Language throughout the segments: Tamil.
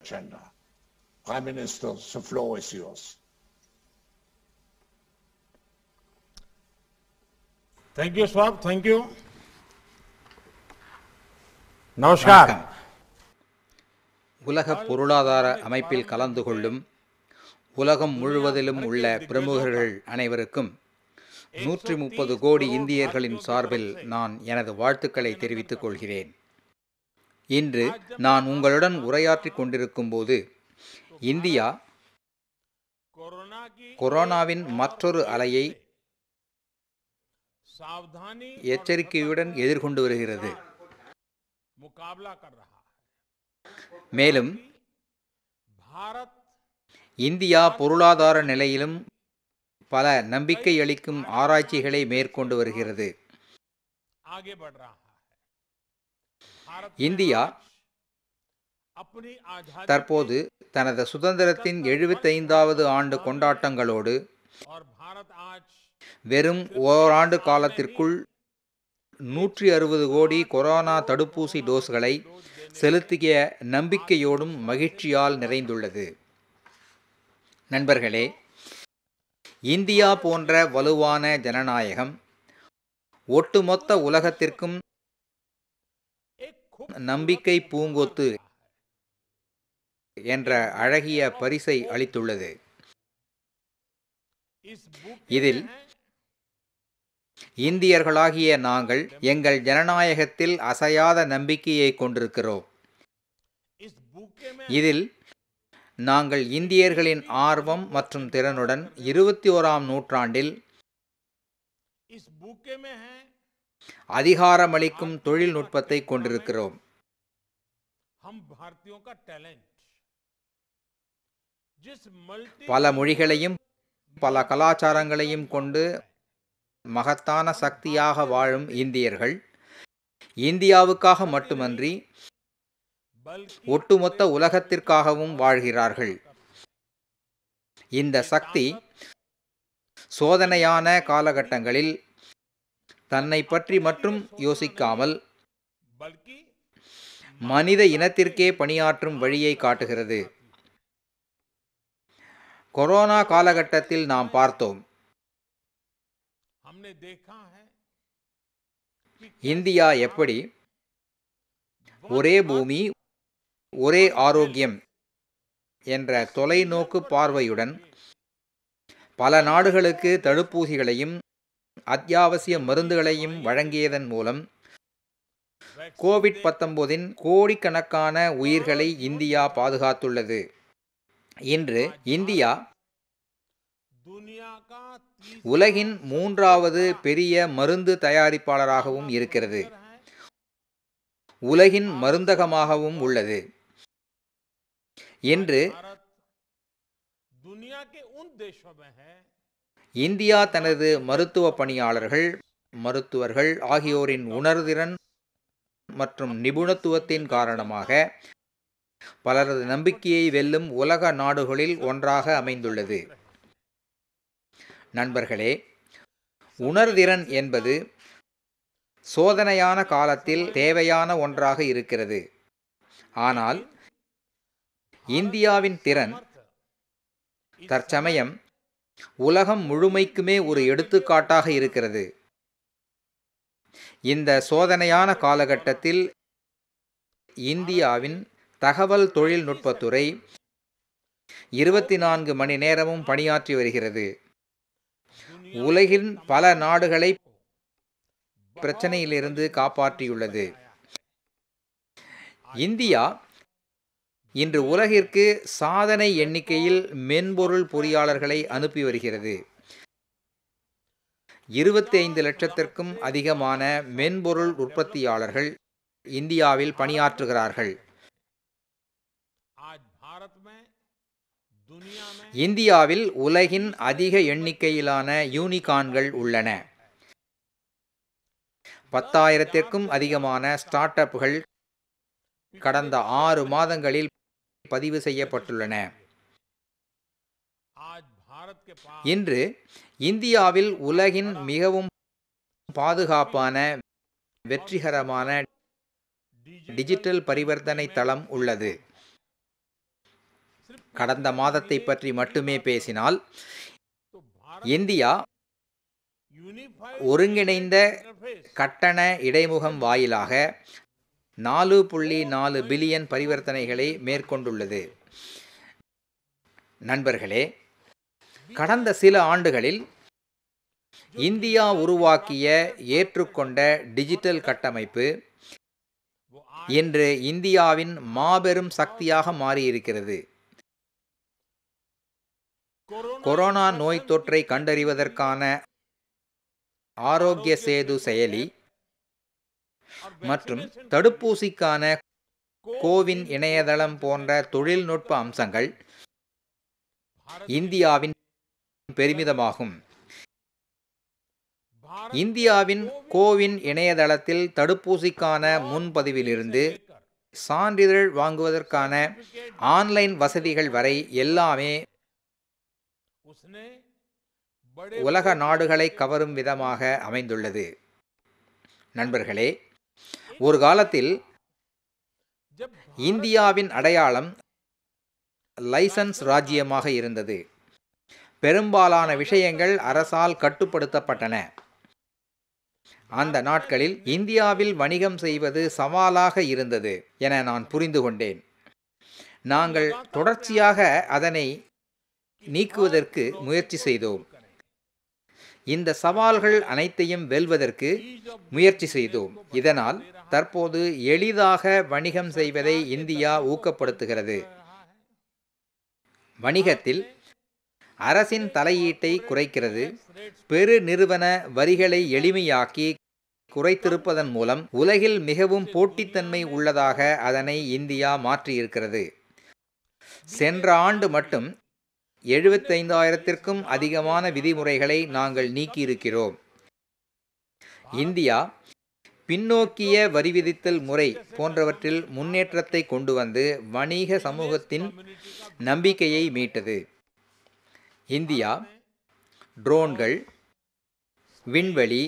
agenda. Prime Minister, the floor is yours. Thank you, Swab. Thank you. Namaskar. வணக்கம் உலக பொருளாதார அமைப்பில் கலந்து கொள்ளும் உலகம் முழுவதிலும் உள்ள பிரமுகர்கள் அனைவருக்கும் நூற்றி முப்பது கோடி இந்தியர்களின் சார்பில் நான் எனது வாழ்த்துக்களை தெரிவித்துக் கொள்கிறேன் இன்று நான் உங்களுடன் உரையாற்றிக் கொண்டிருக்கும் போது இந்தியா कोरोना की கொரோனாவின் மற்றொரு அலையை सावधानी எச்சரிக்கையுடன் எதிர்கொண்டு வருகிறது मुकाबला कर रहा है மேலும் भारत இந்தியா பொருளாதார நிலையிலும் பல நம்பிக்கை அளிக்கும் ஆராய்ச்சிகளை மேற்கொண்டு வருகிறது आगे बढ़ रहा है भारत இந்தியா अपनी आजादी தற்போது தனது சுதந்திரத்தின் எழுபத்தைந்தாவது ஆண்டு கொண்டாட்டங்களோடு और भारत आज வெறும் ஓராண்டு காலத்திற்குள் நூற்றி அறுபது கோடி கொரோனா தடுப்பூசி டோஸ்களை செலுத்திய நம்பிக்கையோடும் மகிழ்ச்சியால் நிறைந்துள்ளது நண்பர்களே இந்தியா போன்ற வலுவான ஜனநாயகம் ஒட்டுமொத்த உலகத்திற்கும் एक खूब நம்பிக்கை பூங்கொத்து என்ற அழகிய பரிசை அளித்துள்ளது इस बुक இதில் இந்தியர்களாகிய நாங்கள் எங்கள் ஜனநாயகத்தில் அசையாத நம்பிக்கையை கொண்டிருக்கிறோம் इस बुके में இதில் நாங்கள் இந்தியர்களின் ஆர்வம் மற்றும் திறனுடன் இருபத்தி ஓராம் நூற்றாண்டில் इस बुके में है அதிகாரமளிக்கும் தொழில்நுட்பத்தை கொண்டிருக்கிறோம் हम भारतीयों का टैलेंट जिस मल्टी பல மொழிகளையும் பல கலாச்சாரங்களையும் கொண்டு மகத்தான சக்தியாக வாழும் இந்தியர்கள் இந்தியாவுக்காக மட்டுமன்றி बल्कि ஒட்டுமொத்த உலகத்திற்காகவும் வாழ்கிறார்கள் இந்த சக்தி சோதனையான காலகட்டங்களில் தன்னை பற்றி மட்டும் யோசிக்காமல் बल्कि மனித இனத்திற்கே பணியாற்றும் வழியை காட்டுகிறது கொரோனா காலகட்டத்தில் நாம் பார்த்தோம் हमने देखा है कि இந்தியா எப்படி ஒரே பூமி ஒரே ஆரோக்கியம் என்ற தொலைநோக்கு பார்வையுடன் பல நாடுகளுக்கு தடுப்பூசிகளையும் அத்தியாவசிய மருந்துகளையும் வழங்கியதன் மூலம் கோவிட் பத்தொன்பதின் கோடிக்கணக்கான உயிர்களை இந்தியா பாதுகாத்துள்ளது இன்று இந்தியா दुनिया का तीसरा உலகின் மூன்றாவது பெரிய மருந்து தயாரிப்பாளராகவும் இருக்கிறது है உலகின் மருந்தகமாகவும் உள்ளது இன்று भारत दुनिया के उन देशों में है இந்தியா தனது மருத்துவ பணியாளர்கள் மருத்துவர்கள் ஆகியோரின் உணர்திறன் மற்றும் நிபுணத்துவத்தின் காரணமாக பலரது நம்பிக்கையை வெல்லும் உலக நாடுகளில் ஒன்றாக அமைந்துள்ளது நண்பர்களே உணர்திறன் என்பது சோதனையான காலத்தில் தேவையான ஒன்றாக இருக்கிறது ஆனால் இந்தியாவின் திறன் தற்சமயம் உலகம் முழுமைக்குமே ஒரு எடுத்துக்காட்டாக இருக்கிறது இந்த சோதனையான காலகட்டத்தில் இந்தியாவின் தகவல் தொழில்நுட்பத்துறை இருபத்தி நான்கு மணி நேரமும் பணியாற்றி வருகிறது உலகின் பல நாடுகளை பிரச்சனையிலிருந்து காப்பாற்றியுள்ளது இந்தியா இன்று உலகிற்கு சாதனை எண்ணிக்கையில் மென்பொருள் பொறியாளர்களை அனுப்பி வருகிறது இருபத்தி ஐந்து லட்சத்திற்கும் அதிகமான மென்பொருள் உற்பத்தியாளர்கள் இந்தியாவில் பணியாற்றுகிறார்கள் आज भारत में दुनिया में இந்தியாவில் உலகின் அதிக எண்ணிக்கையிலான யூனிகான்கள் உள்ளன பத்தாயிரத்திற்கும் அதிகமான ஸ்டார்ட் அப்புகள் கடந்த ஆறு மாதங்களில் பதிவு செய்யப்பட்டுள்ளன आज भारत के पास இன்று இந்தியாவில் உலகின் மிகவும் பாதுகாப்பான வெற்றிகரமான டிஜிட்டல் பரிவர்த்தனை தளம் உள்ளது கடந்த மாதத்தை பற்றி மட்டுமே பேசினால் तो भारत இந்தியா यूनिफाइड ஒருங்கிணைந்த इंटरफेस கட்டண இடைமுகம் வாயிலாக நாலு புள்ளி நாலு பில்லியன் பரிவர்த்தனைகளை மேற்கொண்டுள்ளது நண்பர்களே கடந்த சில ஆண்டுகளில் இந்தியா உருவாக்கிய ஏற்றுக்கொண்ட டிஜிட்டல் கட்டமைப்பு वो आज இன்று இந்தியாவின் மாபெரும் சக்தியாக மாறியிருக்கிறது கொரோனா நோய் தொற்றை கண்டறிவதற்கான ஆரோக்கிய சேது செயலி மற்றும் தடுப்பூசிக்கான கோவின் இணையதளம் போன்ற தொழில்நுட்ப அம்சங்கள் இந்தியாவின் பெருமிதமாகும் இந்தியாவின் கோவின் இணையதளத்தில் தடுப்பூசிக்கான முன்பதிவிலிருந்து சான்றிதழ் வாங்குவதற்கான ஆன்லைன் வசதிகள் வரை எல்லாமே उसने बड़े உலக நாடுகளை கவரும் விதமாக அமைந்துள்ளது நண்பர்களே ஒரு காலத்தில் जब இந்தியாவின் அடையாளம் லைசன்ஸ் ராஜ்யமாக இருந்தது பெரும்பாலான விஷயங்கள் அரசால் கட்டுப்படுத்தப்பட்டன அந்த நாட்களில் இந்தியாவில் வணிகம் செய்வது சவாலாக இருந்தது என நான் புரிந்து கொண்டேன் நாங்கள் தொடர்ச்சியாக அதனை நீக்குவதற்கு முயற்சி செய்தோம் இந்த சவால்கள் அனைத்தையும் வெல்வதற்கு முயற்சி செய்தோம் இதனால் தற்போது எளிதாக வணிகம் செய்வதை இந்தியா ஊக்கப்படுத்துகிறது வணிகத்தில் அரசின் தலையீட்டை குறைக்கிறது பெரு நிறுவன வரிகளை எளிமையாக்கி குறைத்திருப்பதன் மூலம் உலகில் மிகவும் போட்டித்தன்மை உள்ளதாக அதனை இந்தியா மாற்றியிருக்கிறது சென்ற ஆண்டு மட்டும் எழுபத்தைந்தாயிரத்திற்கும் அதிகமான விதிமுறைகளை நாங்கள் நீக்கியிருக்கிறோம் இந்தியா பின்னோக்கிய வரி விதித்தல் முறை போன்றவற்றில் முன்னேற்றத்தை கொண்டு வந்து வணிக சமூகத்தின் நம்பிக்கையை மீட்டது இந்தியா ட்ரோன்கள் விண்வெளி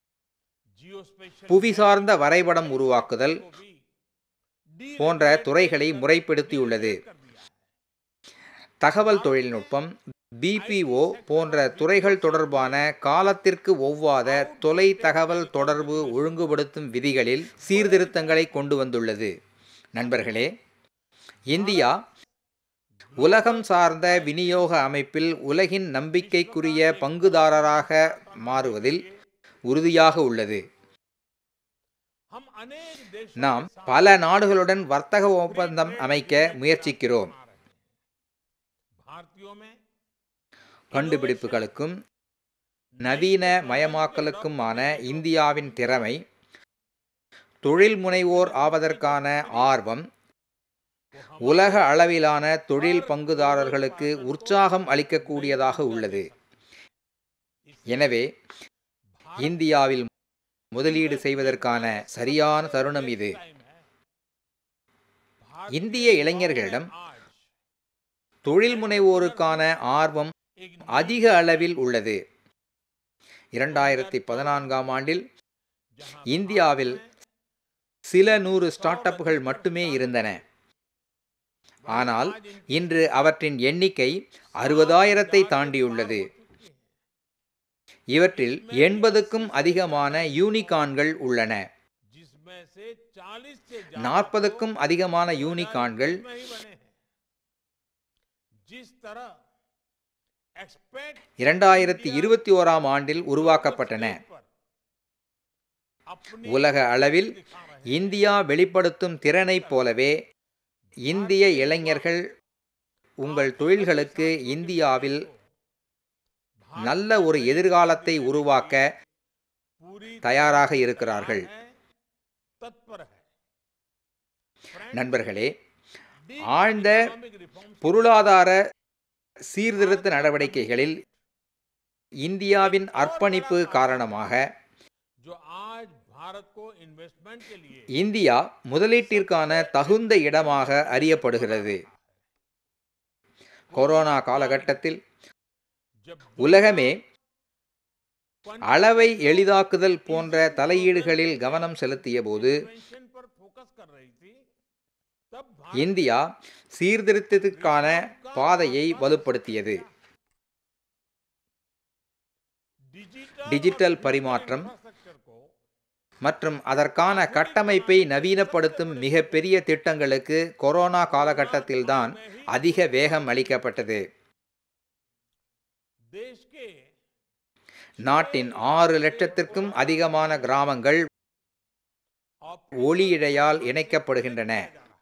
புவி சார்ந்த வரைபடம் உருவாக்குதல் போன்ற துறைகளை முறைப்படுத்தியுள்ளது தகவல் தொழில்நுட்பம் பிபிஓ போன்ற துறைகள் தொடர்பான காலத்திற்கு ஒவ்வாத தொலை தகவல் தொடர்பு ஒழுங்குபடுத்தும் விதிகளில் சீர்திருத்தங்களை கொண்டு வந்துள்ளது நண்பர்களே இந்தியா உலகம் சார்ந்த விநியோக அமைப்பில் உலகின் நம்பிக்கைக்குரிய பங்குதாரராக மாறுவதில் உறுதியாக உள்ளது हम अनेक देशों நாம் பல நாடுகளுடன் வர்த்தக ஒப்பந்தம் அமைக்க முயற்சிக்கிறோம் भारतीयों में கண்டுபிடிப்புகளுக்கும் நவீன மயமாக்கலுக்குமான இந்தியாவின் திறமை தொழில் முனைவோர் ஆவதற்கான ஆர்வம் உலக அளவிலான தொழில் பங்குதாரர்களுக்கு உற்சாகம் அளிக்கக்கூடியதாக உள்ளது எனவே இந்தியாவில் முதலீடு செய்வதற்கான சரியான தருணம் இது இந்திய இளைஞர்களிடம் தொழில் முனைவோருக்கான ஆர்வம் அதிக அளவில் உள்ளது இரண்டாயிரத்தி பதினான்காம் ஆண்டில் இந்தியாவில் சில நூறு ஸ்டார்ட் அப்புகள் மட்டுமே இருந்தன ஆனால் இன்று அவற்றின் எண்ணிக்கை அறுபதாயிரத்தை தாண்டியுள்ளது இவற்றில் எண்பதுக்கும் அதிகமான யூனிகான்கள் உள்ளன जिसमें से 40 से ज्यादा நாற்பதுக்கும் அதிகமான யூனிகான்கள் में ही बने हैं जिस तरह एक्सपेक्ट இரண்டாயிரத்தி இருபத்தி ஓராம் ஆண்டில் உருவாக்கப்பட்டன अपनी உலக அளவில் இந்தியா வெளிப்படுத்தும் திறனைப் போலவே இந்திய இளைஞர்கள் உங்கள் தொழில்களுக்கு இந்தியாவில் நல்ல ஒரு எதிர்காலத்தை உருவாக்க पूरी தயாராக இருக்கிறார்கள் है, तत्पर है நண்பர்களே Deep ஆழ்ந்த economic reforms பொருளாதார சீர்திருத்த நடவடிக்கைகளில் இந்தியாவின் அர்ப்பணிப்பு காரணமாக जो आज भारत को इन्वेस्टमेंट के लिए இந்தியா முதலீட்டிற்கான தகுந்த இடமாக அறியப்படுகிறது கொரோனா காலகட்டத்தில் जब உலகமே அளவை எளிதாக்குதல் போன்ற தலையீடுகளில் கவனம் செலுத்திய போது prevention पर फोकस कर रही थी तब இந்தியா சீர்திருத்தத்திற்கான பாதையை வலுப்படுத்தியது डिजिटल டிஜிட்டல் பரிமாற்றம் इंफ्रास्ट्रक्चर को மற்றும் அதற்கான கட்டமைப்பை நவீனப்படுத்தும் மிகப்பெரிய திட்டங்களுக்கு கொரோனா காலகட்டத்தில்தான் அதிக வேகம் அளிக்கப்பட்டது देश के நாட்டின் ஆறு லட்சத்திற்கும் அதிகமான கிராமங்கள் ஒளி இழையால் இணைக்கப்படுகின்றன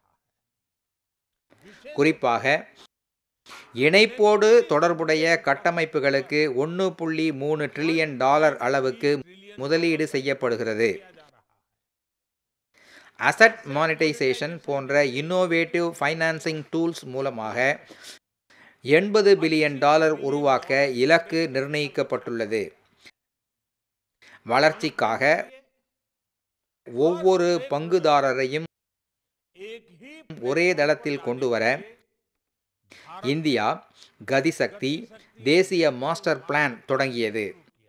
குறிப்பாக இணைப்போடு தொடர்புடைய கட்டமைப்புகளுக்கு ஒன்று புள்ளி மூணு ட்ரில்லியன் டாலர் அளவுக்கு முதலீடு செய்யப்படுகிறது அசட் மானிட்டைசேஷன் போன்ற இன்னோவேட்டிவ் ஃபைனான்சிங் டூல்ஸ் மூலமாக எண்பது பில்லியன் டாலர் உருவாக்க இலக்கு நிர்ணயிக்கப்பட்டுள்ளது வளர்ச்சிக்காக ஒவ்வொரு பங்குதாரரையும் एक ही ஒரே தளத்தில் கொண்டு வர இந்தியா கதிசக்தி தேசிய மாஸ்டர் பிளான் தொடங்கியது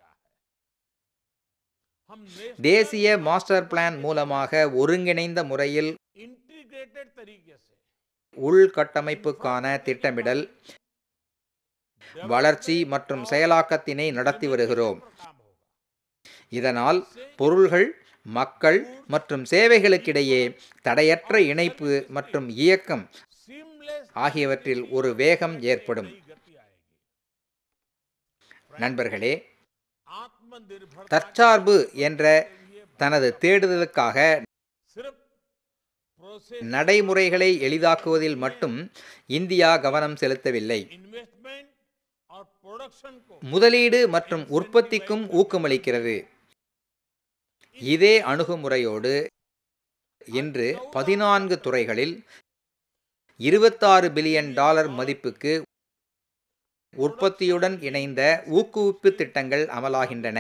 हम नेशनल தேசிய மாஸ்டர் பிளான் மூலமாக ஒருங்கிணைந்த முறையில் इंटीग्रेटेड तरीके से உள்கட்டமைப்புக்கான திட்டமிடல் வளர்ச்சி மற்றும் செயலாக்கத்தினை நடத்தி வருகிறோம் काम होगा இதனால் பொருள்கள் மக்கள் மற்றும் சேவைகளுக்கிடையே தடையற்ற இணைப்பு மற்றும் இயக்கம் सीमलेस ஆகியவற்றில் ஒரு வேகம் ஏற்படும் नई गति आएगी நண்பர்களே आत्मनिर्भरता தற்சார்பு என்ற தனது தேடுதலுக்காக सिर्फ प्रोसेस நடைமுறைகளை எளிதாக்குவதில் மட்டும் இந்தியா கவனம் செலுத்தவில்லை इन्वेस्टमेंट और प्रोडक्शन को முதலீடு மற்றும் உற்பத்திக்கும் ஊக்கமளிக்கிறது இதே அணுகுமுறையோடு இன்று பதினான்கு துறைகளில் இருபத்தாறு பில்லியன் டாலர் மதிப்புக்கு உற்பத்தியுடன் இணைந்த ஊக்குவிப்பு திட்டங்கள் அமலாகின்றன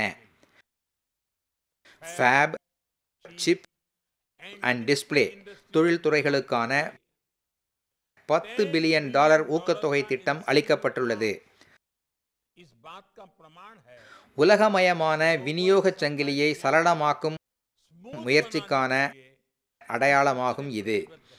ஃபேப் சிப் அண்ட் டிஸ்ப்ளே தொழில்துறைகளுக்கான பத்து பில்லியன் டாலர் ஊக்கத்தொகை திட்டம் அளிக்கப்பட்டுள்ளது इस बात का प्रमाण है உலகமயமான விநியோகச் சங்கிலியை சரளமாக்கும் स्मूथ முயற்சிக்கான அடையாளமாகும் இது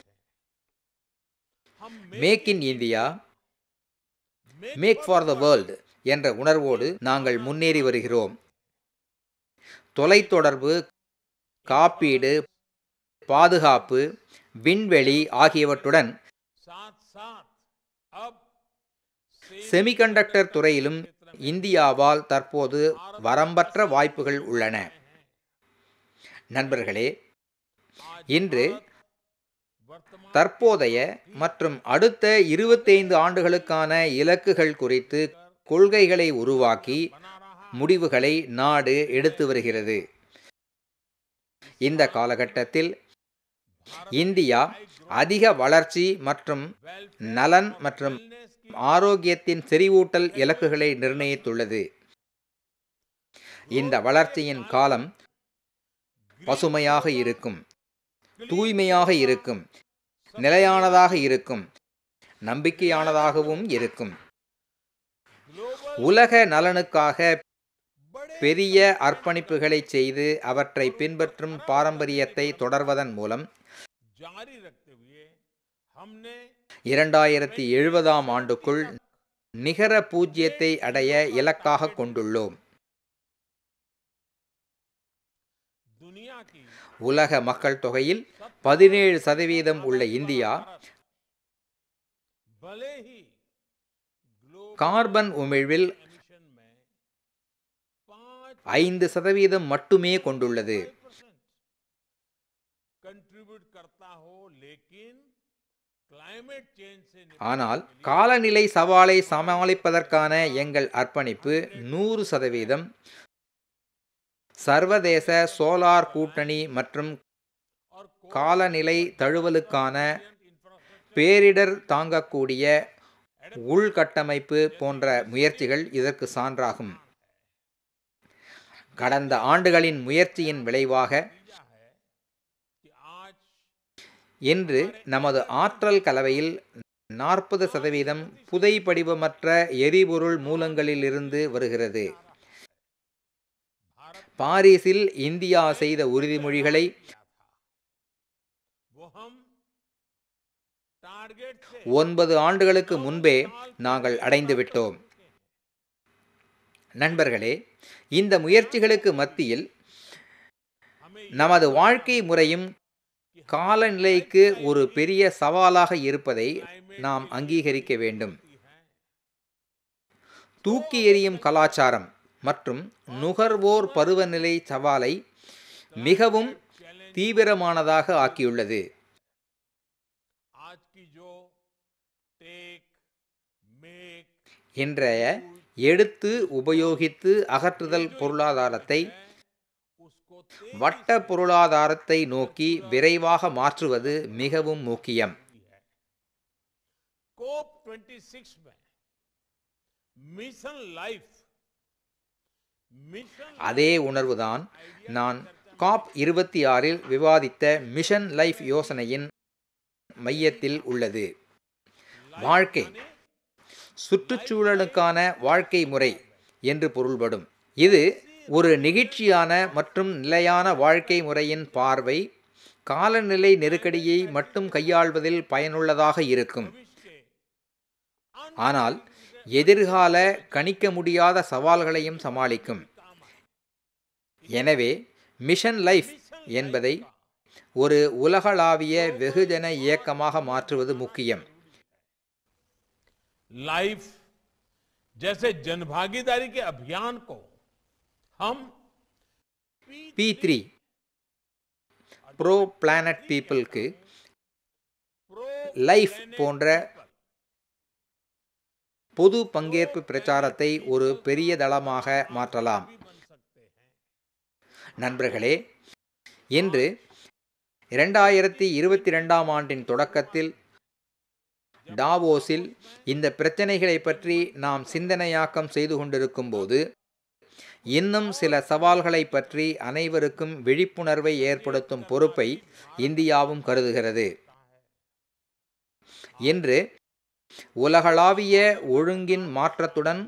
हम make in India make for the world என்ற உணர்வோடு நாங்கள் முன்னேறி வருகிறோம் தொலைத்தொடர்பு காப்பீடு பாதுகாப்பு விண்வெளி ஆகியவற்றுடன் साथ साथ अब செமிகண்டக்டர் துறையிலும் இந்தியாவால் தற்போது வரம்பற்ற வாய்ப்புகள் உள்ளன நண்பர்களே இன்று वर्तमान தற்போதைய மற்றும் அடுத்த இருபத்தைந்து ஆண்டுகளுக்கான இலக்குகள் குறித்து கொள்கைகளை உருவாக்கி बना रहा முடிவுகளை நாடு எடுத்து வருகிறது இந்த காலகட்டத்தில் இந்தியா அதிக வளர்ச்சி மற்றும் நலன் மற்றும் ஆரோக்கியத்தின் செறிவூட்டல் இலக்குகளை நிர்ணயித்துள்ளது இந்த வளர்ச்சியின் காலம் பசுமையாக இருக்கும் தூய்மையாக இருக்கும் நிலையானதாக இருக்கும் நம்பிக்கையானதாகவும் இருக்கும் உலக நலனுக்காக பெரிய அர்ப்பணிப்புகளை செய்து அவற்றை பின்பற்றும் பாரம்பரியத்தை தொடர்வதன் மூலம் जारी रखते हुए हमने இரண்டாயிரத்தி எழுபதாம் ஆண்டுக்குள் நிகர பூஜ்ஜியத்தை அடைய இலக்காக கொண்டுள்ளோம் दुनिया की உலக மக்கள் தொகையில் பதினேழு சதவீதம் உள்ள இந்தியா भले ही ग्लोबल கார்பன் உமிழ்வில் एमिशन में पाँच ஐந்து சதவீதம் மட்டுமே கொண்டுள்ளது कंट्रीब्यूट करता हो लेकिन क्लाइमेट चेंज से निपटने ஆனால் के लिए காலநிலை சவாலை சமாளிப்பதற்கான எங்கள் அர்ப்பணிப்பு நூறு சதவீதம் சர்வதேச சோலார் கூட்டணி மற்றும் और காலநிலை தழுவலுக்கான इंफ्रास्ट्रक्चर பேரிடர் தாங்கக்கூடிய உள்கட்டமைப்பு போன்ற முயற்சிகள் இதற்கு சான்றாகும் கடந்த ஆண்டுகளின் முயற்சியின் விளைவாக नतीजा है कि आज இன்று நமது ஆற்றல் கலவையில் நாற்பது சதவீதம் புதை படிவமற்ற எரிபொருள் மூலங்களிலிருந்து வருகிறது பாரிஸில் இந்தியா செய்த உறுதிமொழிகளை वो हम टारगेट से ஒன்பது ஆண்டுகளுக்கு முன்பே நாங்கள் அடைந்து விட்டோம் நண்பர்களே இந்த முயற்சிகளுக்கு மத்தியில் हमें நமது வாழ்க்கை முறையும் காலநிலைக்கு ஒரு பெரிய சவாலாக இருப்பதை நாம் அங்கீகரிக்க வேண்டும் தூக்கி எறியும் கலாச்சாரம் மற்றும் நுகர்வோர் பருவநிலை சவாலை மிகவும் தீவிரமானதாக ஆக்கியுள்ளது आज की जो टेक मेक இன்றைய எடுத்து உபயோகித்து அகற்றுதல் பொருளாதாரத்தை उसको तेजी வட்ட பொருளாதாரத்தை நோக்கி விரைவாக மாற்றுவது மிகவும் முக்கியம் है कोप 26 में मिशन लाइफ मिशन அதே உணர்வுதான் நான் காப் இருபத்தி ஆறில் விவாதித்த மிஷன் லைஃப் யோசனையின் மையத்தில் உள்ளது வாழ்க்கை சுற்றுச்சூழலுக்கான வாழ்க்கை முறை என்று பொருள்படும் இது ஒரு நெகிழ்ச்சியான மற்றும் நிலையான வாழ்க்கை முறையின் பார்வை காலநிலை நெருக்கடியை மட்டும் கையாள்வதில் பயனுள்ளதாக இருக்கும் ஆனால் எதிர்கால கணிக்க முடியாத சவால்களையும் சமாளிக்கும் எனவே மிஷன் லைஃப் என்பதை ஒரு உலகளாவிய வெகுஜன இயக்கமாக மாற்றுவது முக்கியம் लाइफ जैसे जनभागीदारी के अभियान को हम பி த்ரீ ப்ரோ பிளானட் பீப்புளுக்கு प्रो லைஃப் போன்ற பொது பங்கேற்பு பிரச்சாரத்தை ஒரு பெரிய தளமாக மாற்றலாம் बन सकते हैं நண்பர்களே இன்று இரண்டாயிரத்தி இருபத்தி ரெண்டாம் ஆண்டின் தொடக்கத்தில் டாவோஸில் இந்த பிரச்சனைகளை பற்றி நாம் சிந்தனையாக்கம் செய்து கொண்டிருக்கும் போது இன்னும் சில சவால்களை பற்றி அனைவருக்கும் விழிப்புணர்வை ஏற்படுத்தும் பொறுப்பை இந்தியாவும் கருதுகிறது இன்று உலகளாவிய ஒழுங்கின் மாற்றத்துடன்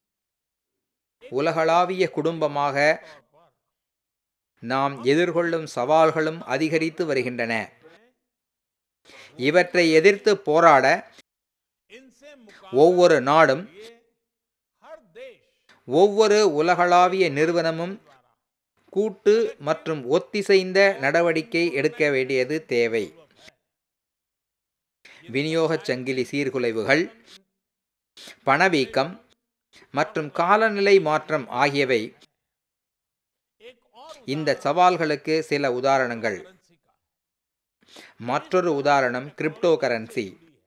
உலகளாவிய குடும்பமாக நாம் எதிர்கொள்ளும் சவால்களும் அதிகரித்து வருகின்றன இவற்றை எதிர்த்து போராட इनसे ஒவ்வொரு நாடும் मुकाबले हर देश ஒவ்வொரு உலகளாவிய நிறுவனமும் கூட்டு மற்றும் ஒத்திசைந்த நடவடிக்கை எடுக்க வேண்டியது தேவை விநியோகச் சங்கிலி சீர்குலைவுகள் பணவீக்கம் மற்றும் காலநிலை மாற்றம் ஆகியவை एक और இந்த சவால்களுக்கு சில உதாரணங்கள் करेंसी का மற்றொரு உதாரணம் கிரிப்டோ கரன்சி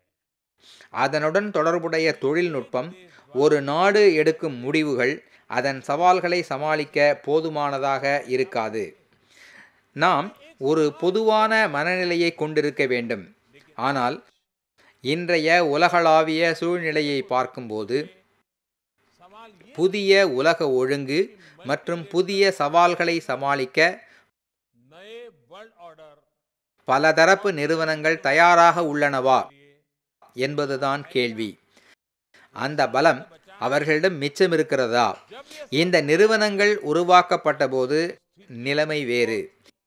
அதனுடன் தொடர்புடைய தொழில்நுட்பம் ஒரு நாடு எடுக்கும் முடிவுகள் அதன் சவால்களை சமாளிக்க போதுமானதாக இருக்காது நாம் ஒரு பொதுவான மனநிலையை கொண்டிருக்க வேண்டும் ஆனால் இன்றைய உலகளாவிய சூழ்நிலையை பார்க்கும்போது सवाल ये புதிய உலக ஒழுங்கு மற்றும் புதிய சவால்களை சமாளிக்க नए वर्ल्ड ऑर्डर பலதரப்பு நிறுவனங்கள் தயாராக உள்ளனவா என்பதுதான் கேள்வி அந்த பலம் அவர்களிடம் மிச்சம் இருக்கிறதா இந்த நிறுவனங்கள் உருவாக்கப்பட்டபோது நிலைமை வேறு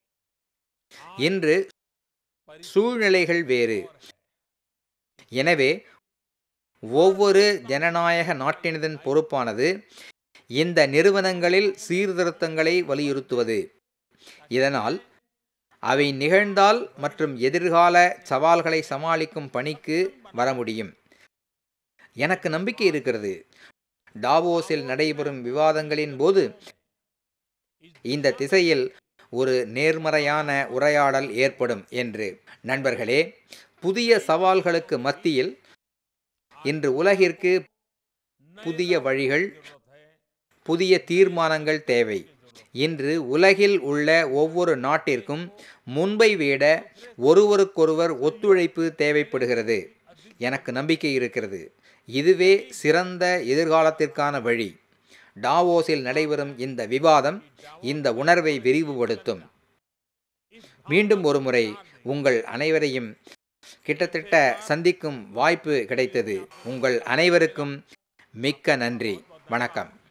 இன்று சூழ்நிலைகள் வேறு எனவே ஒவ்வொரு ஜனநாயக நாட்டினதன் பொறுப்பானது இந்த நிறுவனங்களில் சீர்திருத்தங்களை வலியுறுத்துவது இதனால் அவை நிகழ்ந்தால் மற்றும் எதிர்கால சவால்களை சமாளிக்கும் பணிக்கு வர முடியும் எனக்கு நம்பிக்கை இருக்கிறது டாவோஸில் நடைபெறும் விவாதங்களின் போது இந்த திசையில் ஒரு நேர்மறையான உரையாடல் ஏற்படும் என்று நண்பர்களே புதிய சவால்களுக்கு மத்தியில் இன்று உலகிற்கு புதிய வழிகள் புதிய தீர்மானங்கள் தேவை இன்று உலகில் உள்ள ஒவ்வொரு நாட்டிற்கும் முன்பை விட ஒருவருக்கொருவர் ஒத்துழைப்பு தேவைப்படுகிறது எனக்கு நம்பிக்கை இருக்கிறது இதுவே சிறந்த எதிர்காலத்திற்கான வழி டாவோஸில் நடைபெறும் இந்த விவாதம் இந்த உணர்வை விரிவுபடுத்தும் மீண்டும் ஒருமுறை உங்கள் அனைவரையும் கிட்டத்தட்ட சந்திக்கும் வாய்ப்பு கிடைத்தது உங்கள் அனைவருக்கும் மிக்க நன்றி வணக்கம்